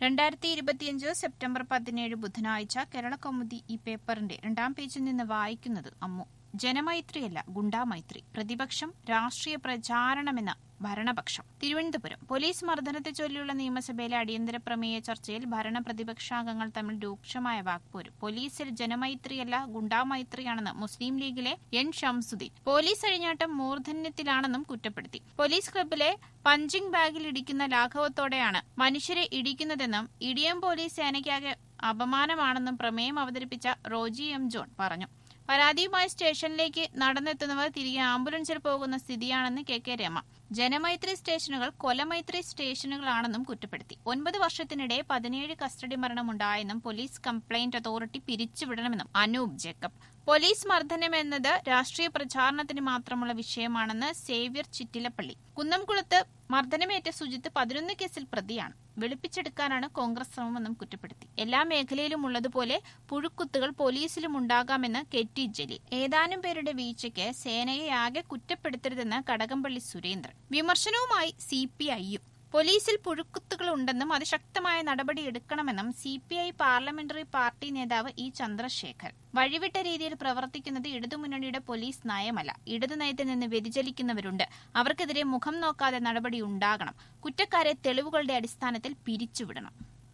രണ്ടായിരത്തി ഇരുപത്തിയഞ്ച് സെപ്റ്റംബർ പതിനേഴ് ബുധനാഴ്ച കേരളകൗമുദി ഈ പേപ്പറിന്റെ രണ്ടാം പേജിൽ നിന്ന് വായിക്കുന്നത് അമ്മു ജനമൈത്രിയല്ല ഗുണ്ടാമൈത്രി പ്രതിപക്ഷം രാഷ്ട്രീയ പ്രചാരണമെന്ന ഭരണപക്ഷം തിരുവനന്തപുരം പോലീസ് മർദ്ദനത്തെ ചൊല്ലിയുള്ള നിയമസഭയിലെ അടിയന്തര പ്രമേയ ചർച്ചയിൽ ഭരണ പ്രതിപക്ഷാംഗങ്ങൾ തമ്മിൽ രൂക്ഷമായ വാക്പോരും പോലീസിൽ ജനമൈത്രിയല്ല ഗുണ്ടാമൈത്രിയാണെന്ന് മുസ്ലിം ലീഗിലെ എൻ ഷംസുദ്ദീൻ പോലീസ് അഴിഞ്ഞാട്ടം മൂർധന്യത്തിലാണെന്നും കുറ്റപ്പെടുത്തി പോലീസ് ക്ലബിലെ പഞ്ചിംഗ് ബാഗിൽ ഇടിക്കുന്ന ലാഘവത്തോടെയാണ് മനുഷ്യരെ ഇടിക്കുന്നതെന്നും ഇടിയം പോലീസ് സേനയ്ക്കാകെ അപമാനമാണെന്നും പ്രമേയം അവതരിപ്പിച്ച റോജി എം ജോൺ പറഞ്ഞു പരാതിയുമായി സ്റ്റേഷനിലേക്ക് നടന്നെത്തുന്നവർ തിരികെ ആംബുലൻസിൽ പോകുന്ന സ്ഥിതിയാണെന്ന് കെ കെ രമ ജനമൈത്രി സ്റ്റേഷനുകൾ കൊലമൈത്രി സ്റ്റേഷനുകളാണെന്നും കുറ്റപ്പെടുത്തി ഒൻപത് വർഷത്തിനിടെ പതിനേഴ് കസ്റ്റഡി മരണമുണ്ടായെന്നും പോലീസ് കംപ്ലയിന്റ് അതോറിറ്റി പിരിച്ചുവിടണമെന്നും അനൂപ് ജേക്കബ് പോലീസ് മർദ്ദനം എന്നത് രാഷ്ട്രീയ പ്രചാരണത്തിന് മാത്രമുള്ള വിഷയമാണെന്ന് സേവ്യർ ചിറ്റിലപ്പള്ളി കുന്നംകുളത്ത് മർദ്ദനമേറ്റ സുജിത്ത് പതിനൊന്ന് കേസിൽ പ്രതിയാണ് വെളുപ്പിച്ചെടുക്കാനാണ് കോൺഗ്രസ് ശ്രമമെന്നും കുറ്റപ്പെടുത്തി എല്ലാ മേഖലയിലും ഉള്ളതുപോലെ പുഴുക്കുത്തുകൾ പോലീസിലും ഉണ്ടാകാമെന്ന് കെ ടി ജലീൽ ഏതാനും പേരുടെ വീഴ്ചയ്ക്ക് സേനയെ ആകെ കുറ്റപ്പെടുത്തരുതെന്ന് കടകംപള്ളി സുരേന്ദ്രൻ വിമർശനവുമായി സി പി ഐയും പോലീസിൽ പുഴുക്കുത്തുകളുണ്ടെന്നും അത് ശക്തമായ നടപടിയെടുക്കണമെന്നും C P I parliamentary party നേതാവ് ഇ ചന്ദ്രശേഖർ വഴിവിട്ട രീതിയിൽ പ്രവർത്തിക്കുന്നത് ഇടതുമുന്നണിയുടെ പോലീസ് നയമല്ല ഇടതു നയത്തിൽ നിന്ന് വ്യതിചലിക്കുന്നവരുണ്ട് അവർക്കെതിരെ മുഖം നോക്കാതെ നടപടി ഉണ്ടാകണം കുറ്റക്കാരെ തെളിവുകളുടെ അടിസ്ഥാനത്തിൽ പിരിച്ചുവിടണം